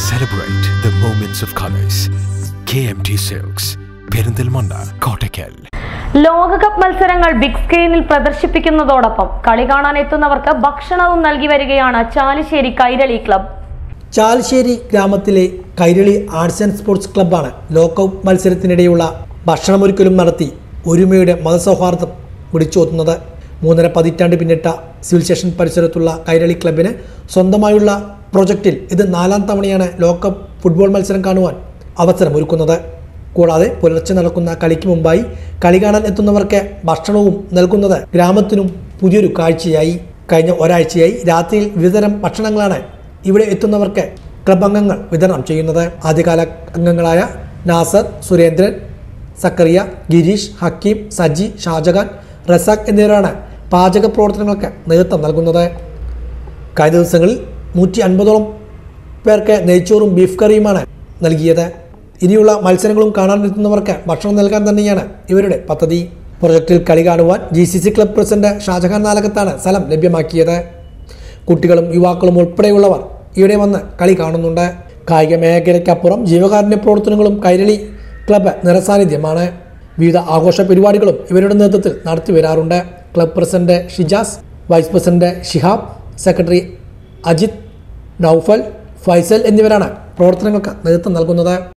Celebrate the moments of colors. KMT Silks, Perinthalmanna Kottakkal ലോകകപ്പ് മത്സരങ്ങൾ big സ്ക്രീനിൽ പ്രദർശിപ്പിക്കുന്നതോടൊപ്പം കളി കാണാൻ എത്തുന്നവർക്ക് ഭക്ഷണവും നൽകി വരികയാണ് ചാലിശ്ശേരി കൈരളി ക്ലബ് ചാൽശ്ശേരി ഗ്രാമത്തിലെ കൈരളി ആർട്സ് ആൻഡ് സ്പോർട്സ് ക്ലബ്ബാണ് ലോകകപ്പ് മത്സരത്തിനിടെയുള്ള ഭക്ഷണമൊരുക്കലും നടത്തി ഒരുമയുടെ മതസൗഹാർദ്ദം വിളിച്ചോത്തുന്നത് മൂന്നര പതിറ്റാണ്ട് പിന്നിട്ട സിവിൽ സ്റ്റേഷൻ പരിസരത്തുള്ള കൈരളി ക്ലബിന് സ്വന്തമായുള്ള പ്രൊജക്റ്റിൽ ഇത് നാലാം തവണയാണ് ലോകകപ്പ് ഫുട്ബോൾ മത്സരം കാണുവാൻ അവസരമൊരുക്കുന്നത് കൂടാതെ പുലർച്ചെ നടക്കുന്ന കളിക്ക് മുമ്പായി കളി കാണാൻ എത്തുന്നവർക്ക് ഭക്ഷണവും നൽകുന്നത് ഗ്രാമത്തിനും പുതിയൊരു കാഴ്ചയായി കഴിഞ്ഞ ഒരാഴ്ചയായി രാത്രിയിൽ വിവിധതരം ഭക്ഷണങ്ങളാണ് ഇവിടെ എത്തുന്നവർക്ക് ക്ലബ് അംഗങ്ങൾ വിതരണം ചെയ്യുന്നത് ആദ്യകാല അംഗങ്ങളായ നാസർ സുരേന്ദ്രൻ സക്കറിയ ഗിരീഷ് ഹക്കീം സജി ഷാജഹാൻ റസാഖ് എന്നിവരാണ് പാചക പ്രവർത്തനങ്ങൾക്ക് നേതൃത്വം നൽകുന്നത് കഴിഞ്ഞ ദിവസങ്ങളിൽ നൂറ്റി അൻപതോളം പേർക്ക് നെയ്ച്ചോറും ബീഫ് കറിയുമാണ് നൽകിയത് ഇനിയുള്ള മത്സരങ്ങളും കാണാനെത്തുന്നവർക്ക് ഭക്ഷണം നൽകാൻ തന്നെയാണ് ഇവരുടെ പദ്ധതി പ്രൊജക്റ്റിൽ കളി കാണുവാൻ G C C club president Shajahan നാലകത്താണ് സ്ഥലം ലഭ്യമാക്കിയത് കുട്ടികളും യുവാക്കളും ഉൾപ്പെടെയുള്ളവർ ഇവിടെ വന്ന് കളി കാണുന്നുണ്ട് കായിക മേഖലയ്ക്കപ്പുറം ജീവകാരുണ്യ പ്രവർത്തനങ്ങളും കൈരളി ക്ലബ്ബ് നിറസാന്നിധ്യമാണ് വിവിധ ആഘോഷ പരിപാടികളും ഇവരുടെ നേതൃത്വത്തിൽ നടത്തി വരാറുണ്ട് club president Shijas vice president Shihab secretary Ajith Noufal Faisal എന്നിവരാണ് പ്രവർത്തനങ്ങൾക്ക് നേതൃത്വം നൽകുന്നത്